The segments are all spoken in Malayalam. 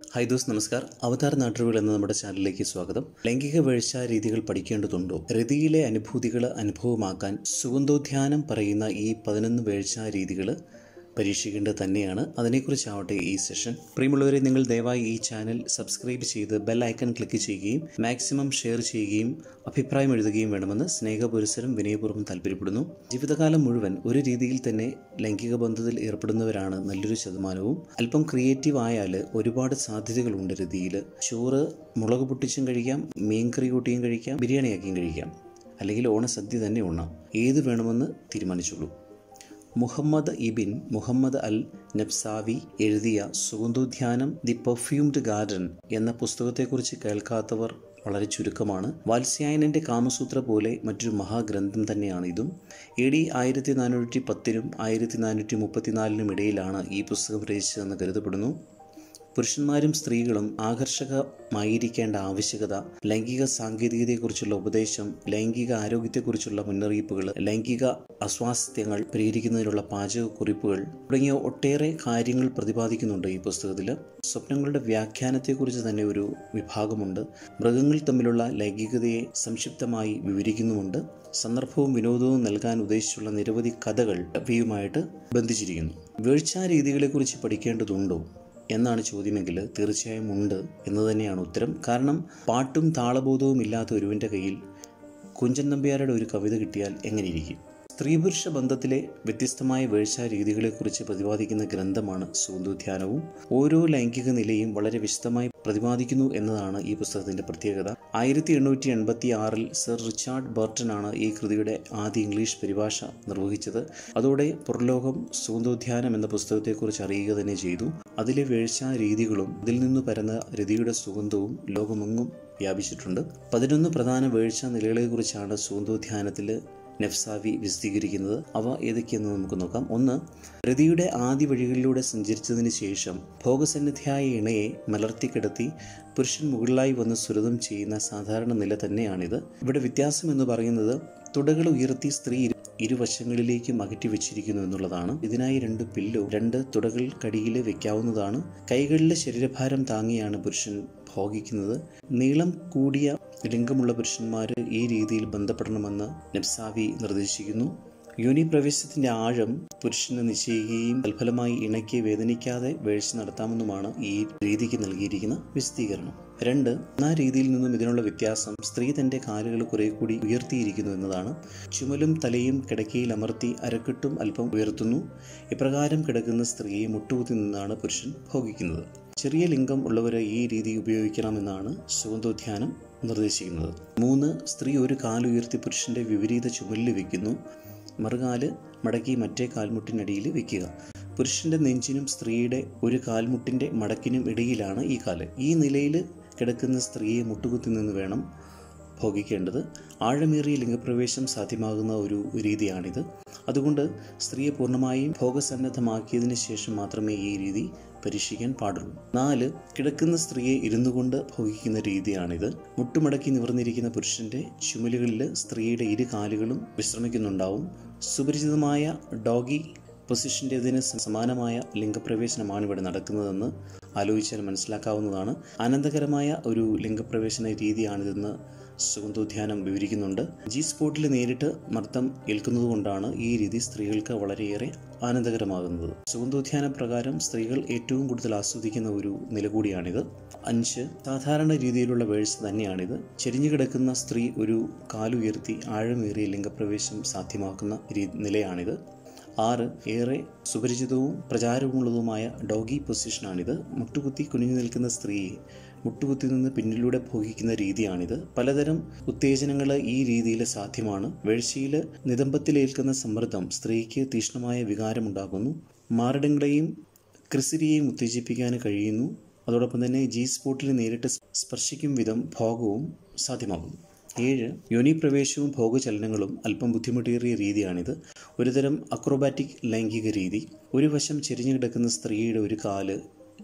ഹായ് ദോസ് നമസ്കാർ അവതാർ നാട്ടുകൾ എന്ന നമ്മുടെ ചാനലിലേക്ക് സ്വാഗതം ലൈംഗിക വീഴ്ച രീതികൾ പഠിക്കേണ്ടതുണ്ടോ രതിയിലെ അനുഭൂതികൾ അനുഭവമാക്കാൻ സുഗന്ധോദ്യാനം പറയുന്ന ഈ പതിനൊന്ന് വീഴ്ച രീതികൾ പരീക്ഷിക്കേണ്ടത് തന്നെയാണ് അതിനെക്കുറിച്ചാവട്ടെ ഈ സെഷൻ പ്രിയമുള്ളവരെ നിങ്ങൾ ദയവായി ഈ ചാനൽ സബ്സ്ക്രൈബ് ചെയ്ത് ബെൽ ഐക്കൺ ക്ലിക്ക് ചെയ്യുകയും മാക്സിമം ഷെയർ ചെയ്യുകയും അഭിപ്രായം എഴുതുകയും വേണമെന്ന് സ്നേഹപുരസരം വിനയപൂർവ്വം താല്പര്യപ്പെടുന്നു ജീവിതകാലം മുഴുവൻ ഒരു രീതിയിൽ തന്നെ ലൈംഗിക ബന്ധത്തിൽ ഏർപ്പെടുന്നവരാണ് നല്ലൊരു ശതമാനവും അല്പം ക്രിയേറ്റീവ് ആയാൽ ഒരുപാട് സാധ്യതകളുണ്ട് രതിയിൽ ചോറ് മുളക് പൊട്ടിച്ചും കഴിക്കാം മീൻകറി കൂട്ടിയും കഴിക്കാം ബിരിയാണിയാക്കിയും കഴിക്കാം അല്ലെങ്കിൽ ഓണസദ്യ തന്നെ ഉണ്ണാം ഏത് വേണമെന്ന് തീരുമാനിച്ചുള്ളൂ മുഹമ്മദ് ഇബിൻ മുഹമ്മദ് അൽ നബ്സാവി എഴുതിയ സുഗന്ധോദ്യാനം ദി പെർഫ്യൂംഡ് ഗാർഡൻ എന്ന പുസ്തകത്തെക്കുറിച്ച് കേൾക്കാത്തവർ വളരെ ചുരുക്കമാണ് വാത്സ്യായനൻ്റെ കാമസൂത്ര പോലെ മറ്റൊരു മഹാഗ്രന്ഥം തന്നെയാണ് ഇതും എ ഡി ആയിരത്തി നാനൂറ്റി പത്തിനും ആയിരത്തി നാനൂറ്റി മുപ്പത്തിനാലിനും ഇടയിലാണ് ഈ പുസ്തകം രചിച്ചതെന്ന് കരുതപ്പെടുന്നു പുരുഷന്മാരും സ്ത്രീകളും ആകർഷകമായിരിക്കേണ്ട ആവശ്യകത ലൈംഗിക സാങ്കേതികതയെക്കുറിച്ചുള്ള ഉപദേശം ലൈംഗിക ആരോഗ്യത്തെക്കുറിച്ചുള്ള മുന്നറിയിപ്പുകൾ ലൈംഗിക അസ്വാസ്ഥ്യങ്ങൾ പരിഹരിക്കുന്നതിനുള്ള പാചകക്കുറിപ്പുകൾ തുടങ്ങിയ ഒട്ടേറെ കാര്യങ്ങൾ പ്രതിപാദിക്കുന്നുണ്ട് ഈ പുസ്തകത്തിൽ സ്വപ്നങ്ങളുടെ വ്യാഖ്യാനത്തെക്കുറിച്ച് തന്നെ ഒരു വിഭാഗമുണ്ട് മൃഗങ്ങൾ തമ്മിലുള്ള ലൈംഗികതയെ സംക്ഷിപ്തമായി വിവരിക്കുന്നുമുണ്ട് സന്ദർഭവും വിനോദവും നൽകാൻ ഉദ്ദേശിച്ചുള്ള നിരവധി കഥകൾ അവയുമായിട്ട് ബന്ധിച്ചിരിക്കുന്നു വീഴ്ചാ രീതികളെക്കുറിച്ച് പഠിക്കേണ്ടതുണ്ടോ എന്നാണ് ചോദ്യമെങ്കിൽ തീർച്ചയായും ഉണ്ട് എന്ന് തന്നെയാണ് ഉത്തരം കാരണം പാട്ടും താളബോധവും ഇല്ലാത്ത ഒരുവൻ്റെ കയ്യിൽ കുഞ്ചൻ നമ്പ്യാരുടെ ഒരു കവിത കിട്ടിയാൽ എങ്ങനെയിരിക്കും സ്ത്രീപുരുഷ ബന്ധത്തിലെ വ്യത്യസ്തമായ വീഴ്ച രീതികളെക്കുറിച്ച് പ്രതിപാദിക്കുന്ന ഗ്രന്ഥമാണ് സുഗന്ധോദ്യാനവും ഓരോ ലൈംഗിക നിലയും വളരെ വിശദമായി പ്രതിപാദിക്കുന്നു എന്നതാണ് ഈ പുസ്തകത്തിന്റെ പ്രത്യേകത ആയിരത്തി എണ്ണൂറ്റി എൺപത്തി ആറിൽ സർ റിച്ചാർഡ് ബർട്ടനാണ് ഈ കൃതിയുടെ ആദ്യ ഇംഗ്ലീഷ് പരിഭാഷ നിർവഹിച്ചത് അതോടെ പുറലോകം സുഗന്ധോദ്യാനം എന്ന പുസ്തകത്തെക്കുറിച്ച് അറിയുക തന്നെ ചെയ്തു അതിലെ വീഴ്ച രീതികളും ഇതിൽ നിന്ന് പരന്ന രതിയുടെ സുഗന്ധവും ലോകമെങ്ങും വ്യാപിച്ചിട്ടുണ്ട് പതിനൊന്ന് പ്രധാന വീഴ്ച നിലകളെക്കുറിച്ചാണ് സുഗന്ധോദ്യാനത്തിൽ നെഫ്സാവി വിശദീകരിക്കുന്നത് അവ ഏതൊക്കെയെന്ന് നമുക്ക് നോക്കാം ഒന്ന് രതിയുടെ ആദ്യ വഴികളിലൂടെ സഞ്ചരിച്ചതിന് ശേഷം ഭോഗസന്നിധിയായ ഇണയെ മലർത്തിക്കിടത്തി പുരുഷൻ മുകളിലായി വന്ന് സുരതം ചെയ്യുന്ന സാധാരണ നില തന്നെയാണിത് ഇവിടെ വ്യത്യാസം എന്ന് പറയുന്നത് തുടകൾ ഉയർത്തി സ്ത്രീ ഇരുവശങ്ങളിലേക്കും അകറ്റി വെച്ചിരിക്കുന്നു എന്നുള്ളതാണ് ഇതിനായി രണ്ട് പില്ലോ രണ്ട് തുടകൾ കടിയിൽ വെക്കാവുന്നതാണ് കൈകളിലെ ശരീരഭാരം താങ്ങിയാണ് പുരുഷൻ ഭോഗിക്കുന്നത് നീളം കൂടിയ ലിംഗമുള്ള പുരുഷന്മാർ ഈ രീതിയിൽ ബന്ധപ്പെടണമെന്ന് നബ്സാവി നിർദ്ദേശിക്കുന്നു യോനി പ്രവേശത്തിന്റെ ആഴം പുരുഷന് നിശ്ചയിക്കുകയും തൽഫലമായി ഇണയ്ക്ക് വേദനിക്കാതെ വീഴ്ച നടത്താമെന്നുമാണ് ഈ രീതിക്ക് നൽകിയിരിക്കുന്ന വിശദീകരണം രണ്ട് ആ രീതിയിൽ നിന്നും ഇതിനുള്ള വ്യത്യാസം സ്ത്രീ തന്റെ കാലുകൾ കുറെ കൂടി ഉയർത്തിയിരിക്കുന്നു എന്നതാണ് ചുമലും തലയും കിടക്കയിൽ അമർത്തി അരക്കെട്ടും അല്പം ഉയർത്തുന്നു ഇപ്രകാരം കിടക്കുന്ന സ്ത്രീയെ മുട്ടുകുത്തി നിന്നാണ് പുരുഷൻ ഭോഗിക്കുന്നത് ചെറിയ ലിംഗം ഉള്ളവരെ ഈ രീതി ഉപയോഗിക്കണമെന്നാണ് സുഗന്ധോദ്യാനം നിർദ്ദേശിക്കുന്നത് മൂന്ന് സ്ത്രീ ഒരു കാലുയർത്തി പുരുഷന്റെ വിപരീത ചുമലിൽ വെക്കുന്നു മറുകാല് മടക്കി മറ്റേ കാൽമുട്ടിനടിയിൽ വെക്കുക പുരുഷന്റെ നെഞ്ചിനും സ്ത്രീയുടെ ഒരു കാൽമുട്ടിന്റെ മടക്കിനും ഇടയിലാണ് ഈ കാല് ഈ നിലയിൽ കിടക്കുന്ന സ്ത്രീയെ മുട്ടുകുത്തി നിന്ന് വേണം ഭോഗിക്കേണ്ടത് ആഴമേറിയ ലിംഗപ്രവേശം സാധ്യമാകുന്ന ഒരു രീതിയാണിത് അതുകൊണ്ട് സ്ത്രീയെ പൂർണ്ണമായും ഭോഗസന്നദ്ധമാക്കിയതിനു ശേഷം മാത്രമേ ഈ രീതി പരീക്ഷിക്കാൻ പാടുള്ളൂ നാല് കിടക്കുന്ന സ്ത്രീയെ ഇരുന്നു കൊണ്ട് ഭോഗിക്കുന്ന രീതിയാണിത് മുട്ടുമടക്കി നിവർന്നിരിക്കുന്ന പുരുഷന്റെ ചുമലുകളിൽ സ്ത്രീയുടെ ഇരു കാലുകളും വിശ്രമിക്കുന്നുണ്ടാവും സുപരിചിതമായ ഡോഗി പൊസിഷൻ്റെതിന് സമാനമായ ലിംഗപ്രവേശനമാണ് ഇവിടെ നടക്കുന്നതെന്ന് ആലോചിച്ചാൽ മനസ്സിലാക്കാവുന്നതാണ് ആനന്ദകരമായ ഒരു ലിംഗപ്രവേശന രീതിയാണിതെന്ന് സുഗന്ധോദ്യാനം വിവരിക്കുന്നുണ്ട് ജി സ്പോട്ടിൽ നേരിട്ട് മർദ്ദം ഏൽക്കുന്നതുകൊണ്ടാണ് ഈ രീതി സ്ത്രീകൾക്ക് വളരെയേറെ ആനന്ദകരമാകുന്നത് സുഗന്ധോദ്യാന പ്രകാരം സ്ത്രീകൾ ഏറ്റവും കൂടുതൽ ആസ്വദിക്കുന്ന ഒരു നില കൂടിയാണിത് അഞ്ച് സാധാരണ രീതിയിലുള്ള വേഴ്സ് തന്നെയാണിത് ചെരിഞ്ഞു കിടക്കുന്ന സ്ത്രീ ഒരു കാലുയർത്തി ആഴമേറിയ ലിംഗപ്രവേശം സാധ്യമാക്കുന്ന നിലയാണിത് ആറ് ഏറെ സുപരിചിതവും പ്രചാരമുള്ളതുമായ ഡോഗി പൊസിഷനാണിത് മുട്ടുകുത്തി കുനിഞ്ഞു നിൽക്കുന്ന സ്ത്രീയെ മുട്ടുകുത്തി നിന്ന് പിന്നിലൂടെ ഭോഗിക്കുന്ന രീതിയാണിത് പലതരം ഉത്തേജനങ്ങൾ ഈ രീതിയിൽ സാധ്യമാണ് വീഴ്ചയിൽ നിതംബത്തിലേൽക്കുന്ന സമ്മർദ്ദം സ്ത്രീക്ക് തീക്ഷ്ണമായ വികാരമുണ്ടാകുന്നു മാറിടങ്ങളെയും ക്രിസിരിയെയും ഉത്തേജിപ്പിക്കാൻ കഴിയുന്നു അതോടൊപ്പം തന്നെ ജി സ്പോട്ടിൽ നേരിട്ട് സ്പർശിക്കും വിധം ഭോഗവും സാധ്യമാകുന്നു ഏഴ് യോനി പ്രവേശവും ഭോഗചലനങ്ങളും അല്പം ബുദ്ധിമുട്ടേറിയ രീതിയാണിത് ഒരുതരം അക്രോബാറ്റിക് ലൈംഗിക രീതി ഒരു വശം ചെരിഞ്ഞു കിടക്കുന്ന സ്ത്രീയുടെ ഒരു കാല്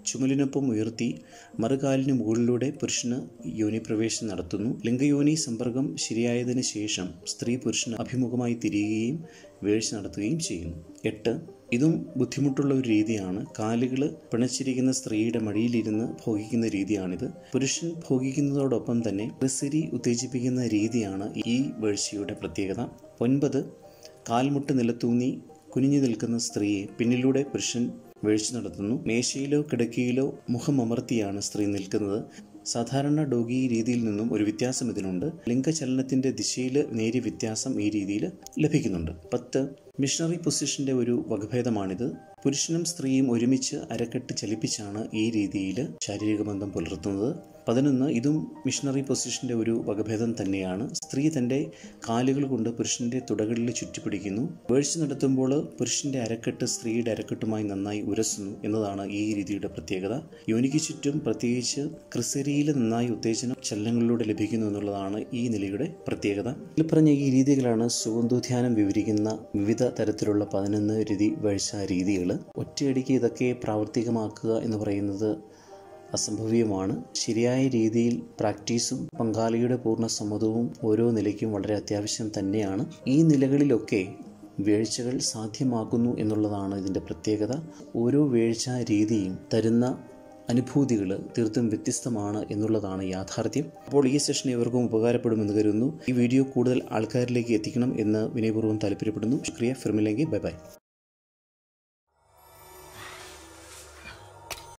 ചുമലിനൊപ്പം ഉയർത്തി മറുകാലിന് മുകളിലൂടെ പുരുഷന് യോനിപ്രവേശനം നടത്തുന്നു ലിംഗയോനി സമ്പർക്കം ശരിയായതിനു ശേഷം സ്ത്രീ പുരുഷന് അഭിമുഖമായി തിരിയുകയും വീഴ്ച നടത്തുകയും ചെയ്യുന്നു എട്ട് ഇതും ബുദ്ധിമുട്ടുള്ള ഒരു രീതിയാണ് കാലുകൾ പിണച്ചിരിക്കുന്ന സ്ത്രീയുടെ മടിയിലിരുന്ന് ഭോഗിക്കുന്ന രീതിയാണിത് പുരുഷൻ ഭോഗിക്കുന്നതോടൊപ്പം തന്നെ ക്രിസരി ഉത്തേജിപ്പിക്കുന്ന രീതിയാണ് ഈ വീഴ്ചയുടെ പ്രത്യേകത ഒൻപത് കാൽമുട്ട് നിലത്തൂന്നി കുനിഞ്ഞു നിൽക്കുന്ന സ്ത്രീയെ പിന്നിലൂടെ പുരുഷൻ വീഴ്ച നടത്തുന്നു മേശയിലോ കിടക്കയിലോ മുഖമമർത്തിയാണ് സ്ത്രീ നിൽക്കുന്നത് സാധാരണ ഡോഗി രീതിയിൽ നിന്നും ഒരു വ്യത്യാസം ഇതിനുണ്ട് ലിംഗചലനത്തിന്റെ ദിശയിൽ നേരിയ വ്യത്യാസം ഈ രീതിയിൽ ലഭിക്കുന്നുണ്ട് പത്ത് മിഷണറി പൊസിഷന്റെ ഒരു വകഭേദമാണിത് പുരുഷനും സ്ത്രീയും ഒരുമിച്ച് അരക്കെട്ട് ചലിപ്പിച്ചാണ് ഈ രീതിയിൽ ശാരീരിക ബന്ധം പുലർത്തുന്നത് പതിനൊന്ന് ഇതും മിഷണറി പൊസിഷന്റെ ഒരു വകഭേദം തന്നെയാണ് സ്ത്രീ തൻ്റെ കാലുകൾ കൊണ്ട് പുരുഷന്റെ തുടകളിൽ ചുറ്റിപ്പിടിക്കുന്നു വീഴ്ച നടത്തുമ്പോൾ പുരുഷന്റെ അരക്കെട്ട് സ്ത്രീയുടെ അരക്കെട്ടുമായി നന്നായി ഉരസുന്നു എന്നതാണ് ഈ രീതിയുടെ പ്രത്യേകത യോനിക്ക് ചുറ്റും പ്രത്യേകിച്ച് ക്രിസരിയിൽ നന്നായി ഉത്തേജനം ചലനങ്ങളിലൂടെ ലഭിക്കുന്നു എന്നുള്ളതാണ് ഈ നിലയുടെ പ്രത്യേകത ഇതിൽ പറഞ്ഞ ഈ രീതികളാണ് സുഗന്ധോധ്യാനം വിവരിക്കുന്ന വിവിധ തരത്തിലുള്ള പതിനൊന്ന് രീതി വീഴ്ച രീതികൾ ഒറ്റയടിക്ക് ഇതൊക്കെ പ്രാവർത്തികമാക്കുക എന്ന് പറയുന്നത് അസംഭവ്യമാണ് ശരിയായ രീതിയിൽ പ്രാക്ടീസും പങ്കാളിയുടെ പൂർണ്ണ സമ്മതവും ഓരോ നിലയ്ക്കും വളരെ അത്യാവശ്യം തന്നെയാണ് ഈ നിലകളിലൊക്കെ വീഴ്ചകൾ സാധ്യമാക്കുന്നു എന്നുള്ളതാണ് ഇതിൻ്റെ പ്രത്യേകത ഓരോ വീഴ്ച രീതിയും തരുന്ന അനുഭൂതികൾ തീർത്തും വ്യത്യസ്തമാണ് എന്നുള്ളതാണ് യാഥാർത്ഥ്യം അപ്പോൾ ഈ സെഷൻ ഇവർക്കും ഉപകാരപ്പെടുമെന്ന് കരുതുന്നു ഈ വീഡിയോ കൂടുതൽ ആൾക്കാരിലേക്ക് എത്തിക്കണം എന്ന് വിനയപൂർവ്വം താല്പര്യപ്പെടുന്നു ശുക്രിയ ഫിർമില്ലെങ്കിൽ ബൈ ബൈ